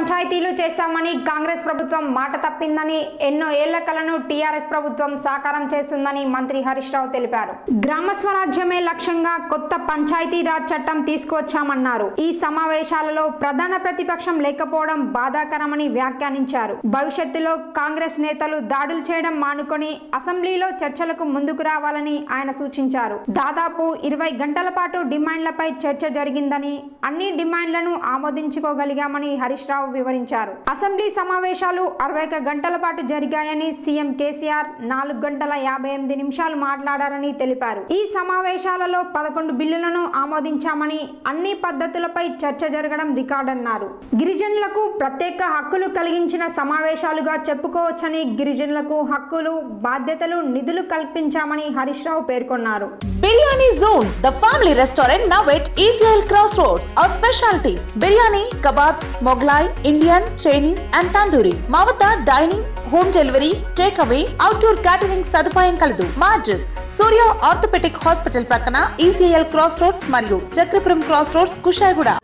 పంచాయతీలు చేశామని కాంగ్రెస్ ప్రభుత్వం మాట తప్పిందని ఎన్నో ఏళ్ల కలను టీఆర్ఎస్ ప్రభుత్వం సాకారం చేస్తుందని మంత్రి హరీష్ రావు తెలిపారు గ్రామ స్వరాజ్యమే లక్ష్యంగా కొత్త పంచాయతీ రాజ్ చట్టం తీసుకువచ్చామన్నారు ఈ సమావేశాలలో ప్రధాన ప్రతిపక్షం లేకపోవడం బాధాకరమని వ్యాఖ్యానించారు భవిష్యత్తులో కాంగ్రెస్ నేతలు దాడులు చేయడం మానుకొని అసెంబ్లీలో చర్చలకు ముందుకు రావాలని ఆయన సూచించారు దాదాపు ఇరవై గంటల పాటు డిమాండ్లపై చర్చ జరిగిందని అన్ని డిమాండ్లను ఆమోదించుకోగలిగామని హరీష్ రావు వివరించారు అసెంబ్లీ సమావేశాలు అరవై ఒక్క గంటల పాటు జరిగాయని సీఎం కేసీఆర్ నాలుగు గంటల యాభై ఎనిమిది నిమిషాలు మాట్లాడారని తెలిపారు ఈ సమావేశాలలో పదకొండు బిల్లులను ఆమోదించామని అన్ని పద్ధతులపై చర్చ జరగడం రికార్డన్నారు గిరిజనులకు ప్రత్యేక హక్కులు కలిగించిన సమావేశాలుగా చెప్పుకోవచ్చని గిరిజనులకు హక్కులు బాధ్యతలు నిధులు కల్పించామని హరీష్ రావు పేర్కొన్నారు biryani zone the family restaurant now at ECIL cross roads our specialities biryani kebabs Mughlai Indian Chinese and tandoori మా వద్ద dining home delivery take away outdoor catering సదుపాయం కలదు మా అడ్రస్ సూర్య ఆర్థోపెటిక్ హాస్పిటల్ ప్రక్కన ఈసీఎల్ క్రాస్ రోడ్స్ మరియు చక్రపురం క్రాస్ రోడ్స్ కుషాయిగూడ